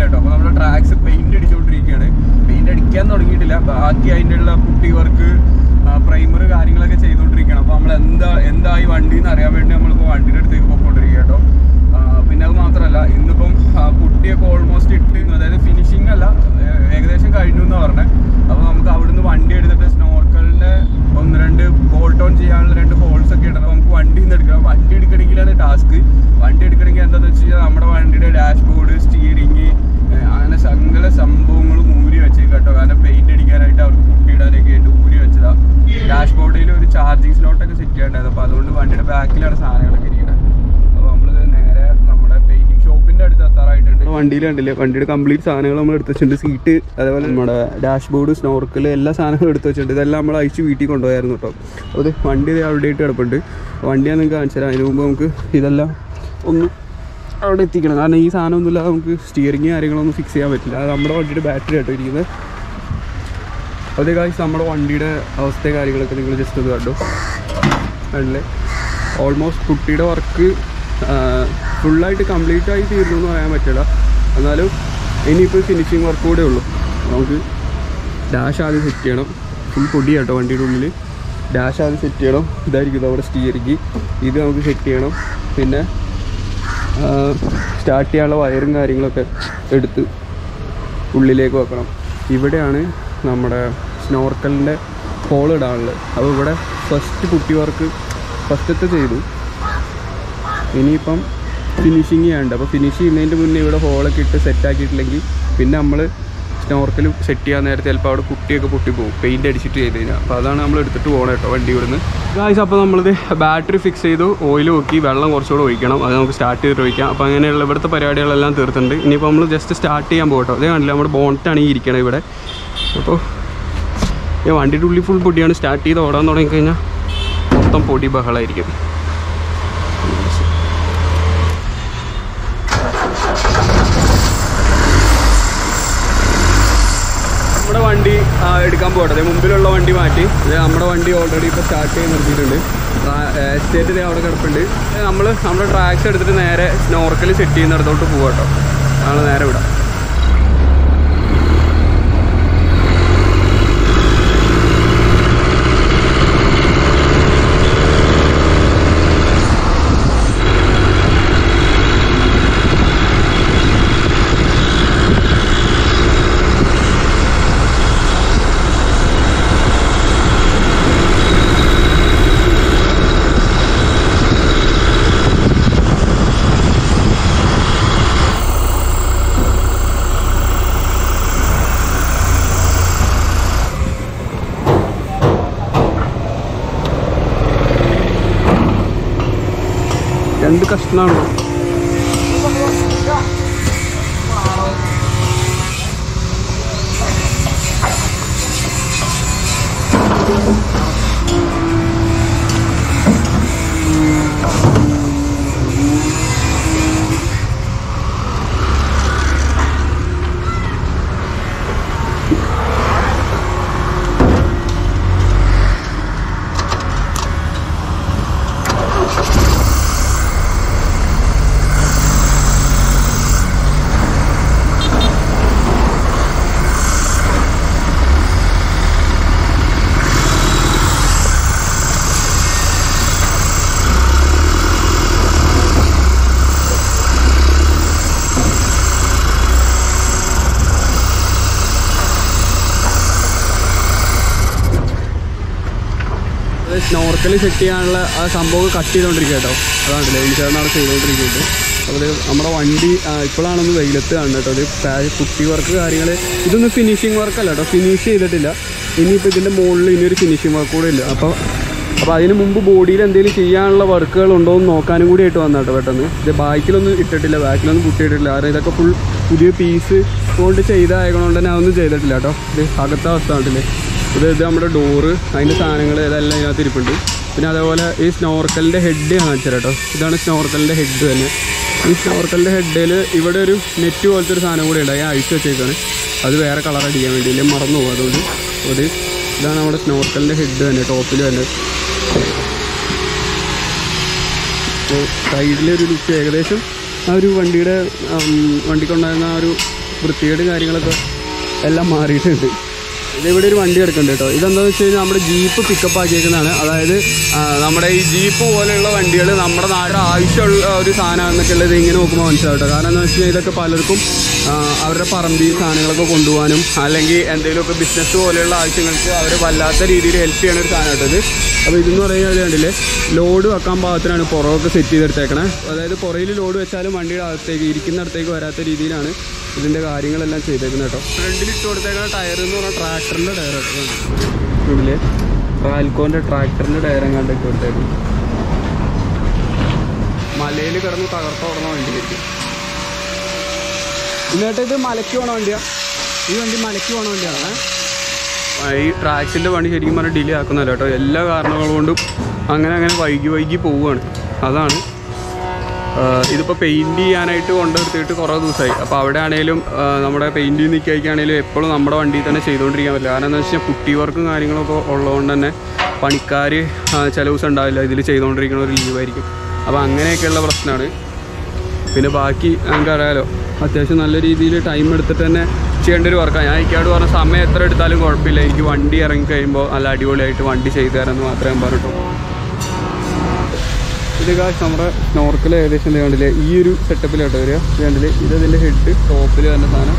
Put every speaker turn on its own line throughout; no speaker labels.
കേട്ടോ അപ്പോൾ നമ്മുടെ ട്രാക്സ് പെയിന്റ് അടിച്ചുകൊണ്ടിരിക്കുകയാണ് പെയിന്റ് അടിക്കാൻ തുടങ്ങിയിട്ടില്ല ബാക്കി അതിൻ്റെ ഉള്ള പുട്ടി വർക്ക് പ്രൈമർ കാര്യങ്ങളൊക്കെ ചെയ്തുകൊണ്ടിരിക്കുകയാണ് അപ്പോൾ നമ്മൾ എന്താ എന്തായി വണ്ടി എന്ന് അറിയാൻ വേണ്ടി നമ്മളിപ്പോൾ വണ്ടിയുടെ അടുത്തേക്ക് പോയിക്കൊണ്ടിരിക്കുക കേട്ടോ ആ, പിന്നെ അത് മാത്രമല്ല ഇന്നിപ്പം ആ, പുട്ടിയൊക്കെ ഓൾമോസ്റ്റ് ഇട്ട് അതായത് ഫിനിഷിംഗ് അല്ല ഏ- ഏകദേശം കഴിഞ്ഞു എന്ന് പറഞ്ഞത് അപ്പോൾ നമുക്ക് അവിടുന്ന് വണ്ടി എടുത്തിട്ട് സ്നോർക്കലിൻ്റെ ഒന്ന് രണ്ട് ബോൾട്ട് ഓൺ ചെയ്യാനുള്ള രണ്ട് ഹോൾസ് ഒക്കെ ഇടണം നമുക്ക് വണ്ടി നിന്ന് എടുക്കണം വണ്ടി എടുക്കണമെങ്കിലാണ് ടാസ്ക് വണ്ടി എടുക്കണമെങ്കിൽ എന്താണെന്ന് വെച്ച് കഴിഞ്ഞാൽ നമ്മുടെ വണ്ടിയുടെ ഡാഷ്ബോർഡ് സ്റ്റിയറിങ് അങ്ങനെ സകല സംഭവങ്ങളും ഊരി വെച്ചേക്കും കേട്ടോ കാരണം പെയിന്റ് അടിക്കാനായിട്ട് അവർക്ക് പുട്ടിയിടാനൊക്കെ ആയിട്ട് ഊരി വെച്ചതാ ഡാഷ്ബോർഡിൽ ഒരു ചാർജിങ് സ്ലോട്ടൊക്കെ സെറ്റ് ചെയ്യേണ്ടത് അപ്പോൾ അതുകൊണ്ട് വണ്ടിയുടെ ബാക്കിലാണ് സാധനങ്ങളൊക്കെ ഇരിക്കുന്നത് അപ്പോൾ നമ്മൾ നേരെ നമ്മുടെ പെയിന്റിംഗ് ഷോപ്പിന്റെ അടുത്ത് എത്താറായിട്ടുണ്ട് വണ്ടിയിൽ കണ്ടില്ലേ വണ്ടിയുടെ കംപ്ലീറ്റ് സാധനങ്ങൾ നമ്മൾ എടുത്ത് വെച്ചിട്ടുണ്ട് സീറ്റ് അതേപോലെ നമ്മുടെ ഡാഷ്ബോർഡ് സ്നോർക്കൽ എല്ലാ സാധനങ്ങളും എടുത്ത് വെച്ചിട്ടുണ്ട് ഇതെല്ലാം നമ്മൾ അയച്ച് വീട്ടിൽ കൊണ്ടുപോയായിരുന്നു കേട്ടോ അത് വണ്ടി ഇത് അവിടെ ആയിട്ട് കിടപ്പുണ്ട് വണ്ടി ഞാൻ നിങ്ങൾക്ക് കാണിച്ചു തരാം അതിന് മുമ്പ് നമുക്ക് ഇതെല്ലാം ഒന്ന് അവിടെ എത്തിക്കണം കാരണം ഈ സാധനം ഒന്നുമില്ലാതെ നമുക്ക് സ്റ്റിയറിങ് കാര്യങ്ങളൊന്നും ഫിക്സ് ചെയ്യാൻ പറ്റില്ല അത് നമ്മുടെ വണ്ടിയുടെ ബാറ്ററി ആട്ടോ ഇരിക്കുന്നത് അതേ കാഴ്ച നമ്മുടെ വണ്ടിയുടെ അവസ്ഥ കാര്യങ്ങളൊക്കെ നിങ്ങൾ ജസ്റ്റ് ഒന്ന് കണ്ടു കണ്ടില്ലേ ഓൾമോസ്റ്റ് കുട്ടിയുടെ വർക്ക് ഫുള്ളായിട്ട് കംപ്ലീറ്റ് ആയി തീർന്നു എന്ന് പറയാൻ പറ്റില്ല എന്നാലും ഇനിയിപ്പോൾ ഫിനിഷിങ് വർക്ക് കൂടെ ഉള്ളൂ നമുക്ക് ഡാഷ് ആദ്യം സെറ്റ് ചെയ്യണം ഫുൾ പൊടി കേട്ടോ വണ്ടിയുടെ ഉള്ളിൽ ഡാഷ് ആദ്യം സെറ്റ് ചെയ്യണം ഇതായിരിക്കും ഇത് അവിടെ സ്റ്റിയറിങ് ഇത് നമുക്ക് സെറ്റ് ചെയ്യണം പിന്നെ സ്റ്റാർട്ട് ചെയ്യാനുള്ള വയറും കാര്യങ്ങളൊക്കെ എടുത്ത് ഉള്ളിലേക്ക് വെക്കണം ഇവിടെയാണ് നമ്മുടെ സ്നോർക്കലിൻ്റെ ഹോൾ ഇടാനുള്ളത് അപ്പോൾ ഇവിടെ ഫസ്റ്റ് പുട്ടി വർക്ക് ഫസ്റ്റത്തെ ചെയ്തു ഇനിയിപ്പം ഫിനിഷിങ് ചെയ്യാനുണ്ട് അപ്പോൾ ഫിനിഷ് ചെയ്യുന്നതിൻ്റെ മുന്നേ ഇവിടെ ഹോളൊക്കെ ഇട്ട് സെറ്റ് ആക്കിയിട്ടില്ലെങ്കിൽ പിന്നെ നമ്മൾ സ്നോർക്കൽ സെറ്റ് ചെയ്യാൻ നേരത്തെ ചിലപ്പോൾ അവിടെ കുട്ടിയൊക്കെ പൊട്ടിപ്പോകും പെയിൻറ്റ് അടിച്ചിട്ട് ചെയ്ത് കഴിഞ്ഞാൽ അപ്പോൾ അതാണ് നമ്മൾ എടുത്തിട്ട് പോകണം കേട്ടോ വണ്ടി ഇവിടുന്ന് ഗായ്സ് അപ്പോൾ നമ്മളിത് ബാറ്ററി ഫിക്സ് ചെയ്തു ഓയിൽ നോക്കി വെള്ളം കുറച്ചുകൂടെ ഒഴിക്കണം അത് നമുക്ക് സ്റ്റാർട്ട് ചെയ്തിട്ട് ഒഴിക്കാം അപ്പോൾ അങ്ങനെയുള്ള ഇവിടുത്തെ പരിപാടികളെല്ലാം തീർത്തിട്ടുണ്ട് ഇനിയിപ്പോൾ നമ്മൾ ജസ്റ്റ് സ്റ്റാർട്ട് ചെയ്യാൻ പോകട്ടോ അതേ കണ്ടില്ല നമ്മുടെ ബോണറ്റാണ് ഈ ഇരിക്കണത് ഇവിടെ അപ്പോൾ ഈ വണ്ടിയുടെ ഉള്ളിൽ ഫുൾ പൊടിയാണ് സ്റ്റാർട്ട് ചെയ്ത് ഓടാൻ തുടങ്ങിക്കഴിഞ്ഞാൽ മൊത്തം പൊടി ബഹളമായിരിക്കും നമ്മുടെ വണ്ടി ആ, എടുക്കാൻ പോകട്ടെ മുമ്പിലുള്ള വണ്ടി മാറ്റി ഇത് നമ്മുടെ വണ്ടി ഓൾറെഡി ഇപ്പോൾ സ്റ്റാർട്ട് ചെയ്ത് നിർത്തിയിട്ടുണ്ട് എസ്റ്റേറ്റ് ഇതേ അവിടെ കിടപ്പുണ്ട് നമ്മൾ നമ്മുടെ ട്രാക്സ് എടുത്തിട്ട് നേരെ സ്നോർക്കൽ സെറ്റ് ചെയ്യുന്നിടത്തോട്ട് പോകാം കേട്ടോ ഞങ്ങൾ നേരെ വിടാം രണ്ട് കഷ്ണമാണ് സ്നോർക്കൽ സെറ്റ് ചെയ്യാനുള്ള ആ സംഭവം കട്ട് ചെയ്തുകൊണ്ടിരിക്കുക കേട്ടോ അതാണ് ലൈൻ ചേർന്നാണ് ചെയ്തുകൊണ്ടിരിക്കുന്നത് അപ്പോൾ ഇത് നമ്മുടെ വണ്ടി ആ, ഇപ്പോഴാണൊന്ന് വെയിലത്ത് കാണുന്നത് കേട്ടോ ഇത് പാ- കുട്ടി വർക്ക് കാര്യങ്ങൾ ഇതൊന്നും ഫിനിഷിങ് വർക്കല്ല കേട്ടോ ഫിനിഷ് ചെയ്തിട്ടില്ല ഇനിയിപ്പോൾ ഇതിൻ്റെ മുകളിൽ ഇനിയൊരു ഫിനിഷിങ് വർക്ക് കൂടെ ഇല്ല അപ്പോൾ അപ്പോൾ അതിന് മുമ്പ് ബോഡിയിൽ എന്തെങ്കിലും ചെയ്യാനുള്ള വർക്കുകൾ ഉണ്ടോ എന്ന് നോക്കാനും കൂടി ആയിട്ട് വന്നാട്ടോ പെട്ടെന്ന് ഇത് ബാക്കിലൊന്നും ഇട്ടിട്ടില്ല ബാക്കിലൊന്നും കുട്ടിയിട്ടില്ല കാരണം ഇതൊക്കെ ഫുൾ പുതിയ പീസ് കൊണ്ട് ചെയ്തായതുകൊണ്ട് തന്നെ അതൊന്നും ചെയ്തിട്ടില്ല കേട്ടോ ഇത് അകത്ത അവസ്ഥ കണ്ടില്ലേ ഇത് ഇത് നമ്മുടെ ഡോറ് അതിൻ്റെ സാധനങ്ങൾ ഇതെല്ലാം ഇതിനകത്ത് ഇരിപ്പുണ്ട് പിന്നെ അതേപോലെ ഈ സ്നോർക്കലിൻ്റെ ഹെഡ് കാണിച്ചു തരാം കേട്ടോ ഇതാണ് സ്നോർക്കലിൻ്റെ ഹെഡ് തന്നെ ഈ സ്നോർക്കലിൻ്റെ ഹെഡിൽ ഇവിടെ ഒരു നെറ്റ് പോലത്തെ ഒരു സാധനം കൂടെ ഉണ്ട് അത് അഴിച്ചു വെച്ചേക്കാണ് അത് വേറെ കളർ അടിക്കാൻ വേണ്ടി ഇല്ലെങ്കിൽ മറന്നു പോകും അതുകൊണ്ട് അത് ഇതാണ് നമ്മുടെ സ്നോർക്കലിൻ്റെ ഹെഡ് തന്നെ ടോപ്പിൽ തന്നെ അപ്പോൾ സൈഡിലെ ഒരു ലുക്ക് ഏകദേശം ആ ഒരു വണ്ടിയുടെ ഉം, വണ്ടിക്കുണ്ടായിരുന്ന ആ ഒരു
വൃത്തികേട് കാര്യങ്ങളൊക്കെ എല്ലാം മാറിയിട്ടുണ്ട് ഇതിവിടെ ഒരു വണ്ടി കിടക്കുന്നുണ്ട് കേട്ടോ ഇതെന്താണെന്ന് വെച്ച് കഴിഞ്ഞാൽ നമ്മുടെ ജീപ്പ് പിക്കപ്പ് ആക്കിയേക്കുന്നതാണ് അതായത് ആ, നമ്മുടെ ഈ ജീപ്പ് പോലെയുള്ള വണ്ടികൾ നമ്മുടെ നാടിൻ്റെ ആവശ്യമുള്ള ഒരു സാധനമാണെന്നൊക്കെ ഉള്ളത് ഇങ്ങനെ നോക്കുമ്പോൾ മനസ്സിലാവും കേട്ടോ കാരണം എന്താ വെച്ച് കഴിഞ്ഞാൽ ഇതൊക്കെ പലർക്കും ആ, അവരുടെ പറമ്പിൽ സാധനങ്ങളൊക്കെ കൊണ്ടുപോകാനും അല്ലെങ്കിൽ എന്തെങ്കിലുമൊക്കെ ബിസിനസ് പോലെയുള്ള ആവശ്യങ്ങൾക്ക് അവർ വല്ലാത്ത രീതിയിൽ ഹെൽപ്പ് ചെയ്യുന്ന ഒരു സാധനം കേട്ടോ ഇത് അപ്പോൾ ഇതെന്ന് പറയുന്നത് കണ്ടില്ലേ ലോഡ് വെക്കാൻ പാകത്തിനാണ് പുറമൊക്കെ സെറ്റ് ചെയ്തെടുത്തേക്കണേ അതായത് പുറയിൽ ലോഡ് വെച്ചാലും വണ്ടിയുടെ അകത്തേക്ക് ഇരിക്കുന്നിടത്തേക്ക് വരാത്ത രീതിയിലാണ് ഇതിൻ്റെ കാര്യങ്ങളെല്ലാം ചെയ്തേക്കുന്നത് കേട്ടോ ഫ്രണ്ടിൽ ഇട്ട് കൊടുത്തേക്കുന്ന ടയർ എന്ന് പറഞ്ഞാൽ ട്രാക്ടറിൻ്റെ ടയർ കേട്ടോ ഇതില് റാൽക്കോൻ്റെ ട്രാക്ടറിൻ്റെ ടയറും കണ്ടിട്ട് കൊടുത്തേക്കും മലയിൽ കിടന്ന് തകർത്തോടുന്ന വണ്ടിയായിരിക്കും എന്നിട്ട് ഇത് മലയ്ക്ക് പോണ വണ്ടിയാ ഈ വണ്ടി മലയ്ക്ക് പോണ വണ്ടിയാണ് ഈ ട്രാക്സിൻ്റെ പണി ശരിക്കും പറഞ്ഞാൽ ഡിലേ ആക്കുന്നല്ല കേട്ടോ എല്ലാ കാരണങ്ങൾ കൊണ്ടും അങ്ങനെ അങ്ങനെ വൈകി വൈകി പോവുകയാണ് അതാണ് ഇതിപ്പോൾ പെയിൻറ് ചെയ്യാനായിട്ട് കൊണ്ടുവരുത്തിയിട്ട് കുറേ ദിവസമായി അപ്പോൾ അവിടെ ആണെങ്കിലും ആ, നമ്മുടെ പെയിൻറ് നിൽക്കുകയാണെങ്കിലും എപ്പോഴും നമ്മുടെ വണ്ടിയിൽ തന്നെ ചെയ്തുകൊണ്ടിരിക്കാൻ പറ്റില്ല കാരണം എന്താ വെച്ചാൽ പുട്ടി വർക്കും കാര്യങ്ങളൊക്കെ ഉള്ളതുകൊണ്ട് തന്നെ പണിക്കാർ ചില ദിവസം ഉണ്ടാവില്ല ഇതിൽ ചെയ്തുകൊണ്ടിരിക്കുന്ന ഒരു ലീവായിരിക്കും അപ്പോൾ അങ്ങനെയൊക്കെയുള്ള പ്രശ്നമാണ് പിന്നെ ബാക്കി നമുക്കറിയാലോ അത്യാവശ്യം നല്ല രീതിയിൽ ടൈം എടുത്തിട്ട് തന്നെ ചെയ്യേണ്ട ഒരു വർക്കാണ് ഞാൻ ഇക്കാട് പറഞ്ഞ സമയം എത്ര എടുത്താലും കുഴപ്പമില്ല എനിക്ക് വണ്ടി ഇറങ്ങി കഴിയുമ്പോൾ നല്ല അടിപൊളിയായിട്ട് വണ്ടി ചെയ്തു തരാമെന്ന് മാത്രമേ ഞാൻ പറഞ്ഞിട്ടുള്ളൂ ഇത് കാശ് നമ്മുടെ സ്നോർക്കിൽ ഏകദേശം ഇത് കണ്ടില്ലേ ഈ ഒരു സെറ്റപ്പിലാട്ടോ വരിക ഇത് കണ്ടില്ലേ ഇത് ഇതിൻ്റെ ഹെഡ് ടോപ്പിൽ തന്നെ സാധനം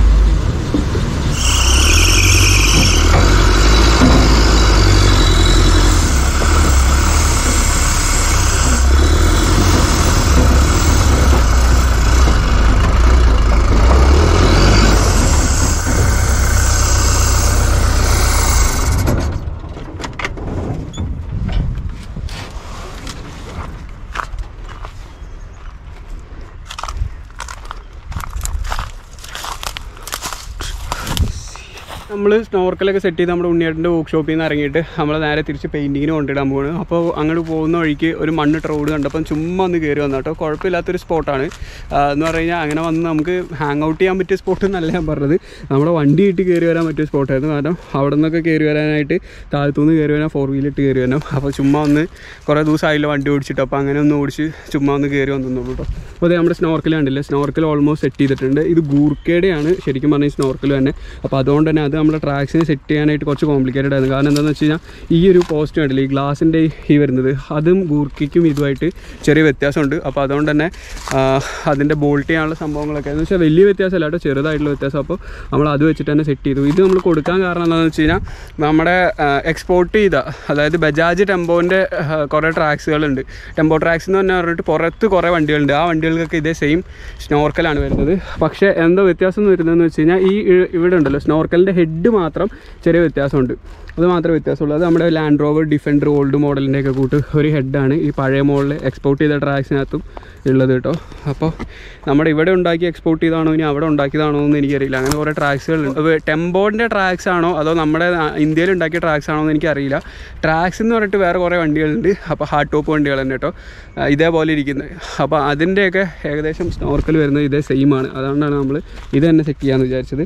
നമ്മൾ സ്നോർക്കലൊക്കെ സെറ്റ് ചെയ്ത് നമ്മുടെ ഉണ്ണിയേട്ടൻ്റെ വർക്ക്ഷോപ്പിൽ നിന്ന് ഇറങ്ങിയിട്ട് നമ്മൾ നേരെ തിരിച്ച് പെയിൻറ്റിങ്ങിന് കൊണ്ടിടാൻ പോവാണ് അപ്പോൾ അങ്ങോട്ട് പോകുന്ന വഴിക്ക് ഒരു മണ്ണിട്ട റോഡ് കണ്ടപ്പം ചുമ്മാ ഒന്ന് കയറി വന്നു കേട്ടോ കുഴപ്പമില്ലാത്തൊരു സ്പോട്ടാണ് എന്ന് പറഞ്ഞു കഴിഞ്ഞാൽ അങ്ങനെ വന്ന് നമുക്ക് ഹാങ് ഔട്ട് ചെയ്യാൻ പറ്റിയ സ്പോട്ട് എന്നല്ല ഞാൻ പറഞ്ഞത് നമ്മുടെ വണ്ടി ഇട്ട് കയറി വരാൻ പറ്റിയ സ്പോട്ടായിരുന്നു കാരണം അവിടെ നിന്നൊക്കെ കയറി വരാനായിട്ട് താഴത്തുനിന്ന് കയറി വരാൻ ഫോർ വീലിട്ട് കയറി വരാം അപ്പോൾ ചുമ്മാ ഒന്ന് കുറേ ദിവസമായില്ല വണ്ടി ഓടിച്ചിട്ട് അപ്പോൾ അങ്ങനെ ഒന്ന് ഓടിച്ച് ചുമ്മാ ഒന്ന് കയറി വന്നു കേട്ടോ അപ്പോൾ അതെ നമ്മുടെ സ്നോർക്കൽ കണ്ടില്ലേ സ്നോർക്കൽ ഓൾമോസ്റ്റ് സെറ്റ് ചെയ്തിട്ടുണ്ട് ഇത് ഗൂർക്കയുടെയാണ് ശരിക്കും പറഞ്ഞാൽ സ്നോർക്കൽ തന്നെ അപ്പോൾ അതുകൊണ്ട് തന്നെ അത് നമ്മുടെ ട്രാക്സിനെ സെറ്റ് ചെയ്യാനായിട്ട് കുറച്ച് കോംപ്ലിക്കേറ്റഡ് ആയിരുന്നു കാരണം എന്താണെന്ന് വെച്ച് കഴിഞ്ഞാൽ ഈ ഒരു പോസ്റ്റ് കണ്ടില്ലേ ഈ ഗ്ലാസിൻ്റെ ഈ വരുന്നത് അതും ഗൂർക്കയ്ക്കും ഇതുമായിട്ട് ചെറിയ വ്യത്യാസമുണ്ട് അപ്പോൾ അതുകൊണ്ട് തന്നെ ആ, അതിൻ്റെ ബോൾട്ട് ചെയ്യാനുള്ള സംഭവങ്ങളൊക്കെ എന്ന് വെച്ചാൽ വലിയ വ്യത്യാസമല്ല കേട്ടോ ചെറുതായിട്ടുള്ള വ്യത്യാസം അപ്പോൾ നമ്മൾ അത് വെച്ചിട്ട് തന്നെ സെറ്റ് ചെയ്തു ഇത് നമ്മൾ കൊടുക്കാൻ കാരണം എന്താണെന്ന് വെച്ച് കഴിഞ്ഞാൽ നമ്മുടെ എക്സ്പോർട്ട് ചെയ്ത അതായത് ബജാജ് ടെമ്പോൻ്റെ കുറേ ട്രാക്സുകളുണ്ട് ടെമ്പോ ട്രാക്സ് എന്ന് തന്നെ പറഞ്ഞിട്ട് പുറത്ത് കുറേ വണ്ടികളുണ്ട് ആ വണ്ടികൾക്കൊക്കെ ഇതേ സെയിം സ്നോർക്കലാണ് വരുന്നത് പക്ഷേ എന്താ വ്യത്യാസം എന്ന് വരുന്നതെന്ന് വെച്ച് കഴിഞ്ഞാൽ ഈ ഇ- ഇവിടെ ഉണ്ടല്ലോ സ്നോർക്കലിൻ്റെ ഹെഡ് മാത്രം ചെറിയ വ്യത്യാസമുണ്ട് അത് മാത്രമേ വ്യത്യാസമുള്ളൂ അത് നമ്മുടെ ലാൻഡ് റോവർ ഡിഫൻഡർ ഓൾഡ് മോഡലിൻ്റെ ഒക്കെ കൂട്ട് ഒരു ഹെഡാണ് ഈ പഴയ മോഡൽ എക്സ്പോർട്ട് ചെയ്ത ട്രാക്സിനകത്തും ഉള്ളത് കേട്ടോ അപ്പോൾ നമ്മുടെ ഇവിടെ ഉണ്ടാക്കി എക്സ്പോർട്ട് ചെയ്താണോ ഇനി അവിടെ ഉണ്ടാക്കിയതാണോ എന്ന് എനിക്കറിയില്ല അങ്ങനെ കുറേ ട്രാക്സുകളുണ്ട് ടെമ്പോൻ്റെ ട്രാക്സ് ആണോ അതോ നമ്മുടെ നാ- ഇന്ത്യയിൽ ഉണ്ടാക്കിയ ട്രാക്സ് ആണോ എന്ന് എനിക്കറിയില്ല ട്രാക്സ് എന്ന് പറഞ്ഞിട്ട് വേറെ കുറേ വണ്ടികളുണ്ട് അപ്പോൾ ഹാർഡ് ടോപ്പ് വണ്ടികൾ തന്നെ കേട്ടോ ആ, ഇതേപോലെ ഇരിക്കുന്നത് അപ്പോൾ അതിൻ്റെയൊക്കെ ഏകദേശം സ്നോർക്കൽ വരുന്നത് ഇതേ സെയിം ആണ് അതുകൊണ്ടാണ് നമ്മൾ ഇത് തന്നെ സെറ്റ് ചെയ്യാമെന്ന് വിചാരിച്ചത്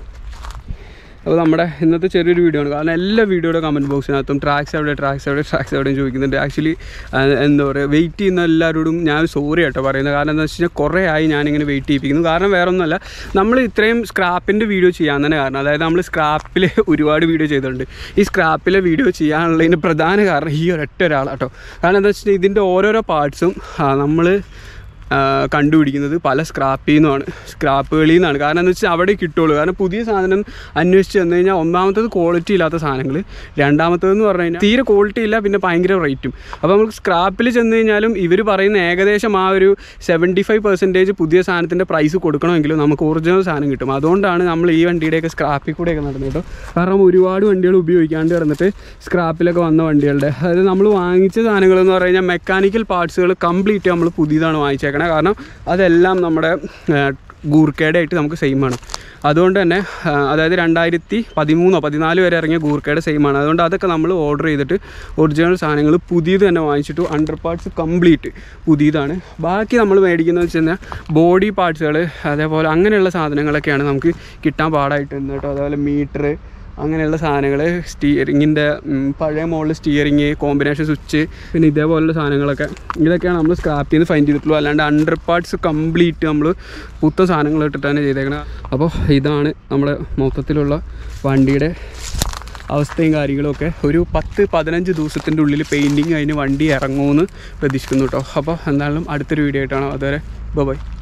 അപ്പോൾ നമ്മുടെ ഇന്നത്തെ ചെറിയൊരു വീഡിയോ ആണ് കാരണം എല്ലാ വീഡിയോയുടെ കമൻറ്റ് ബോക്സിനകത്തും ട്രാക്സ് എവിടെ ട്രാക്സ് എവിടെ ട്രാക്സ് എവിടെയും ചോദിക്കുന്നുണ്ട് ആക്ച്വലി എന്താ പറയുക വെയിറ്റ് ചെയ്യുന്ന എല്ലാവരോടും ഞാൻ സോറി കേട്ടോ പറയുന്നത് കാരണം എന്താ വെച്ച് കഴിഞ്ഞാൽ കുറേ ആയി ഞാനിങ്ങനെ വെയിറ്റ് ചെയ്യിപ്പിക്കുന്നു കാരണം വേറെ ഒന്നുമല്ല നമ്മൾ ഇത്രയും സ്ക്രാപ്പിൻ്റെ വീഡിയോ ചെയ്യാൻ തന്നെ കാരണം അതായത് നമ്മൾ സ്ക്രാപ്പിൽ ഒരുപാട് വീഡിയോ ചെയ്തിട്ടുണ്ട് ഈ സ്ക്രാപ്പിലെ വീഡിയോ ചെയ്യാനുള്ളതിന് പ്രധാന കാരണം ഈ ഒരൊറ്റ ഒരാളാട്ടോ കാരണം എന്താ വെച്ചാൽ ഇതിൻ്റെ ഓരോരോ പാർട്സും നമ്മൾ ആ, കണ്ടുപിടിക്കുന്നത് പല സ്ക്രാപ്പിൽ നിന്നുമാണ് സ്ക്രാപ്പുകളിൽ നിന്നാണ് കാരണം എന്ന് വെച്ചാൽ അവിടെ കിട്ടുള്ളൂ കാരണം പുതിയ സാധനം അന്വേഷിച്ച് വന്നു കഴിഞ്ഞാൽ ഒന്നാമത്തത് ക്വാളിറ്റി ഇല്ലാത്ത സാധനങ്ങൾ രണ്ടാമത്തതെന്ന് പറഞ്ഞു കഴിഞ്ഞാൽ തീരെ ക്വാളിറ്റി ഇല്ല പിന്നെ ഭയങ്കര റേറ്റും അപ്പോൾ നമുക്ക് സ്ക്രാപ്പിൽ ചെന്ന് കഴിഞ്ഞാലും ഇവർ പറയുന്ന ഏകദേശം ആ ഒരു സെവൻറ്റി ഫൈവ് പെർസെൻറ്റേജ് പുതിയ സാധനത്തിൻ്റെ പ്രൈസ് കൊടുക്കണമെങ്കിലും നമുക്ക് ഒറിജിനൽ സാധനം കിട്ടും അതുകൊണ്ടാണ് നമ്മൾ ഈ വണ്ടിയുടെയൊക്കെ സ്ക്രാപ്പിൽ കൂടെയൊക്കെ നടന്നത് കേട്ടോ കാരണം ഒരുപാട് വണ്ടികൾ ഉപയോഗിക്കാണ്ട് കിടന്നിട്ട് സ്ക്രാപ്പിലൊക്കെ വന്ന വണ്ടികളുടെ അതായത് നമ്മൾ വാങ്ങിച്ച സാധനങ്ങൾ എന്ന് പറഞ്ഞു കഴിഞ്ഞാൽ മെക്കാനിക്കൽ പാർട്സുകൾ കംപ്ലീറ്റ് നമ്മൾ പുതിയതാണ് വാങ്ങിച്ചേക്കണേ കാരണം അതെല്ലാം നമ്മുടെ ഗൂർക്കയുടെ ആയിട്ട് നമുക്ക് സെയിം ആണ് അതുകൊണ്ട് തന്നെ ആ, അതായത് രണ്ടായിരത്തി പതിമൂന്നോ പതിനാല് വരെ ഇറങ്ങിയ ഗൂർക്കയുടെ സെയിം ആണ് അതുകൊണ്ട് അതൊക്കെ നമ്മൾ ഓർഡർ ചെയ്തിട്ട് ഒറിജിനൽ സാധനങ്ങൾ പുതിയത് തന്നെ വാങ്ങിച്ചിട്ടു അണ്ടർ പാർട്സ് കംപ്ലീറ്റ് പുതിയതാണ് ബാക്കി നമ്മൾ മേടിക്കുന്നത് വെച്ച് കഴിഞ്ഞാൽ ബോഡി പാർട്സുകൾ അതേപോലെ അങ്ങനെയുള്ള സാധനങ്ങളൊക്കെയാണ് നമുക്ക് കിട്ടാൻ പാടായിട്ട് വരുന്നത് കേട്ടോ അതേപോലെ മീറ്റർ അങ്ങനെയുള്ള സാധനങ്ങൾ സ്റ്റിയറിങ്ങിൻ്റെ പഴയ മോഡൽ സ്റ്റിയറിങ് കോമ്പിനേഷൻ സ്വിച്ച് പിന്നെ ഇതേപോലുള്ള സാധനങ്ങളൊക്കെ ഇതൊക്കെയാണ് നമ്മൾ സ്ക്രാപ്പിൽ നിന്ന് ഫൈൻ ചെയ്തിട്ടുള്ളൂ അല്ലാണ്ട് അണ്ടർ പാർട്സ് കംപ്ലീറ്റ് നമ്മൾ പുത്ത സാധനങ്ങൾ ഇട്ടിട്ടാണ് ചെയ്തേക്കുന്നത് അപ്പോൾ ഇതാണ് നമ്മുടെ മൊത്തത്തിലുള്ള വണ്ടിയുടെ അവസ്ഥയും കാര്യങ്ങളൊക്കെ ഒരു പത്ത് പതിനഞ്ച് ദിവസത്തിൻ്റെ ഉള്ളിൽ പെയിൻറ്റിങ് കഴിഞ്ഞ് വണ്ടി ഇറങ്ങുമെന്ന് പ്രതീക്ഷിക്കുന്നു കേട്ടോ അപ്പോൾ എന്തായാലും അടുത്തൊരു വീഡിയോ ആയിട്ടാണ് അതുവരെ ബൈ